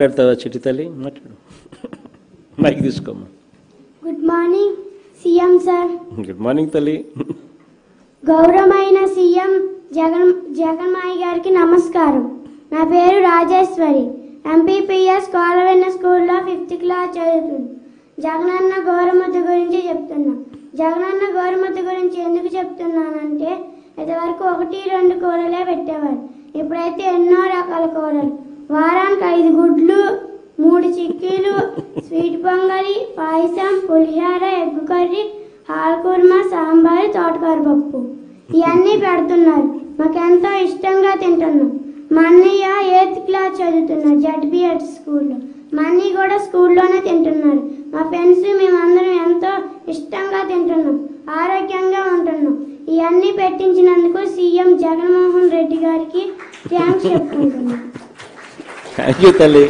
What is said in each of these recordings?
మాట్లాడతావా చిట్టి తల్లి మాట్లాడు మైక్ తీసుకోమ్మా good morning CM sir good morning తల్లి గౌరవమైన సీఎం జగన్ జగన్మాయి గారికి నమస్కారం నా పేరు రాజేశ్వరి ఎంపీపీఎస్ కోలవెన్న స్కూల్లో ఫిఫ్త్ క్లాస్ చదువుతుంది జగనన్న గౌరవమతి గురించి చెప్తున్నా జగనన్న గౌరవమతి గురించి ఎందుకు చెప్తున్నానంటే ఇదివరకు ఒకటి రెండు కూరలే పెట్టేవారు ఇప్పుడైతే ఎన్నో రకాల కూరలు వారానికి ఐదు గుడ్లు మూడు చిక్కీలు స్వీట్ పొంగలి పాయసం పులిహోర ఎగ్గు కర్రీ హాల్కుర్మా సాంబార్ తోటకూర పప్పు ఇవన్నీ పెడుతున్నారు మాకెంతో ఇష్టంగా తింటున్నాం మా అన్నయ్య ఎయిత్ క్లాస్ చదువుతున్నారు జడ్బిఎడ్ స్కూల్లో మా అన్నయ్య కూడా స్కూల్లోనే తింటున్నారు మా ఫ్రెండ్స్ మేమందరం ఎంతో ఇష్టంగా తింటున్నాం ఆరోగ్యంగా ఉంటున్నాం ఇవన్నీ పెట్టించినందుకు సీఎం జగన్మోహన్ రెడ్డి గారికి థ్యాంక్స్ చెప్పుకుంటున్నాం థ్యాంక్ యూ తల్లి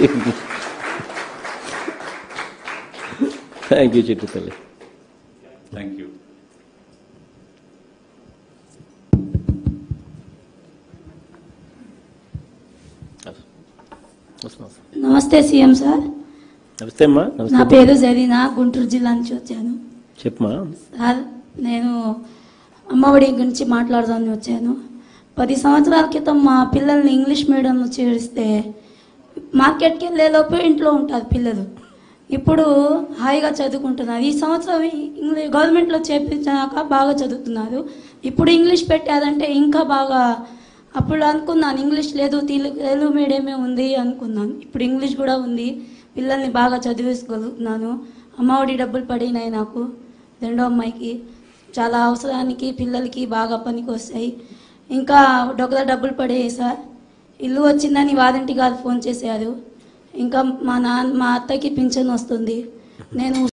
థ్యాంక్ యూ చిట్టి తల్లి థ్యాంక్ యూ వస్తున్నా, వస్తున్నా. నమస్తే సీఎం సార్ నమస్తే అమ్మా నా నమస్తే పేరు జరీనా గుంటూరు జిల్లా నుంచి వచ్చాను చెప్పమా సార్ నేను అమ్మఒడి గురించి మాట్లాడదామని వచ్చాను పది సంవత్సరాల క్రితం మా పిల్లల్ని ఇంగ్లీష్ మీడియంలో చేరిస్తే మార్కెట్కి వెళ్ళేలోపు ఇంట్లో ఉంటారు పిల్లలు ఇప్పుడు హాయిగా చదువుకుంటున్నారు ఈ సంవత్సరం ఇంగ్లీష్ గవర్నమెంట్లో చేర్పించాక బాగా చదువుతున్నారు ఇప్పుడు ఇంగ్లీష్ పెట్టారంటే ఇంకా బాగా అప్పుడు అనుకున్నాను ఇంగ్లీష్ లేదు తెలుగు తెలుగు మీడియమే ఉంది అనుకున్నాను ఇప్పుడు ఇంగ్లీష్ కూడా ఉంది పిల్లల్ని బాగా చదివేసుకోగలుగుతున్నాను అమ్మఒడి డబ్బులు పడినాయి నాకు రెండో అమ్మాయికి చాలా అవసరానికి పిల్లలకి బాగా పనికి వస్తాయి ఇంకా డొక్కల డబ్బులు పడేవి సార్ ఇల్లు వచ్చిందని వారంటీ గారు ఫోన్ చేశారు ఇంకా మా నాన్న మా అత్తకి పింఛన్ వస్తుంది నేను